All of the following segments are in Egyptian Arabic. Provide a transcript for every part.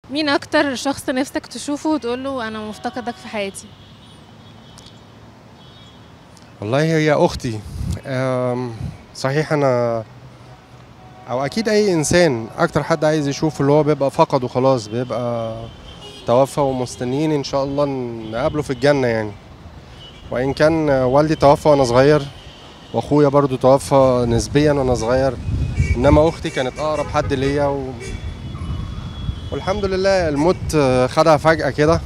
مين اكتر شخص نفسك تشوفه وتقول له انا مفتقدك في حياتي والله هي اختي أم، صحيح انا او اكيد اي انسان اكتر حد عايز يشوف اللي هو بيبقى فقد وخلاص بيبقى توفى ومستنيين ان شاء الله نقابله في الجنة يعني وان كان والدي توفى وانا صغير واخويا برضو توفى نسبيا وانا صغير انما اختي كانت اقرب حد ليا و... والحمد لله الموت خدها فجأة كده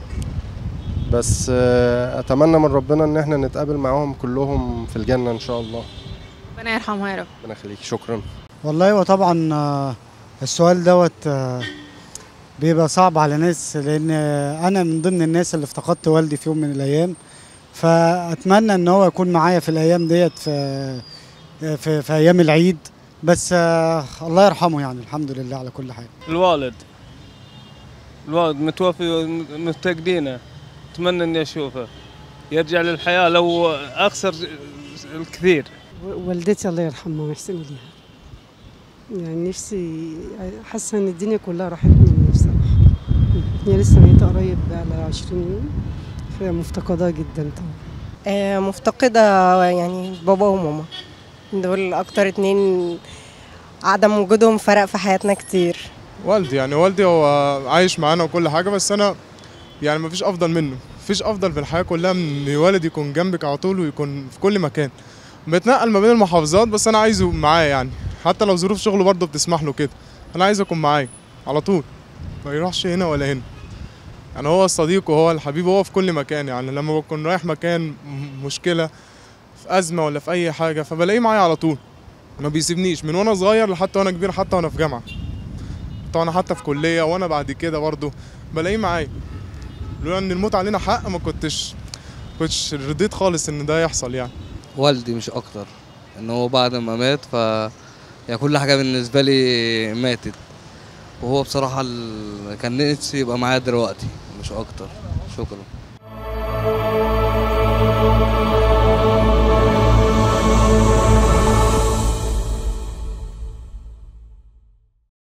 بس آه، اتمنى من ربنا ان احنا نتقابل معاهم كلهم في الجنه ان شاء الله ربنا يرحمها يا رب ربنا يخليك شكرا والله هو طبعا آه، السؤال دوت آه، بيبقى صعب على ناس لان آه، انا من ضمن الناس اللي افتقدت والدي في يوم من الايام فاتمنى ان هو يكون معايا في الايام ديت في آه، في, في ايام العيد بس آه، الله يرحمه يعني الحمد لله على كل حال الوالد الوالد متوفي مفتقدينه اتمنى اني اشوفه يرجع للحياه لو اخسر الكثير والدتي الله يرحمها ويحسن ليها يعني نفسي حاسه ان الدنيا كلها راحت مني بصراحه هي لسه ميته قريب على 20 يوم فمفتقداها جدا طبعا آه، مفتقدة يعني بابا وماما دول أكتر اتنين عدم وجودهم فرق في حياتنا كتير والدي يعني والدي هو عايش معانا وكل حاجه بس انا يعني مفيش افضل منه مفيش افضل في الحياه كلها من ان والد يكون جنبك على طول ويكون في كل مكان بيتنقل ما بين المحافظات بس انا عايزه معايا يعني حتى لو ظروف شغله برضه بتسمح له كده انا عايز اكون معاه على طول ما يروحش هنا ولا هنا يعني هو الصديق وهو الحبيب وهو في كل مكان يعني لما بكون رايح مكان م- مشكله في ازمه ولا في اي حاجه فبلاقيه معايا على طول ما بيسيبنيش من وانا صغير لحتى وانا كبير حتى وانا في جامعه طبعا حتى في كليه وانا بعد كده برضه بلاقيه معايا لولا ان الموت علينا حق ما كنتش كنتش رضيت خالص ان ده يحصل يعني والدي مش اكتر ان هو بعد ما مات ف يعني كل حاجه بالنسبه لي ماتت وهو بصراحه ال... كان نفسي يبقى معايا دلوقتي مش اكتر شكرا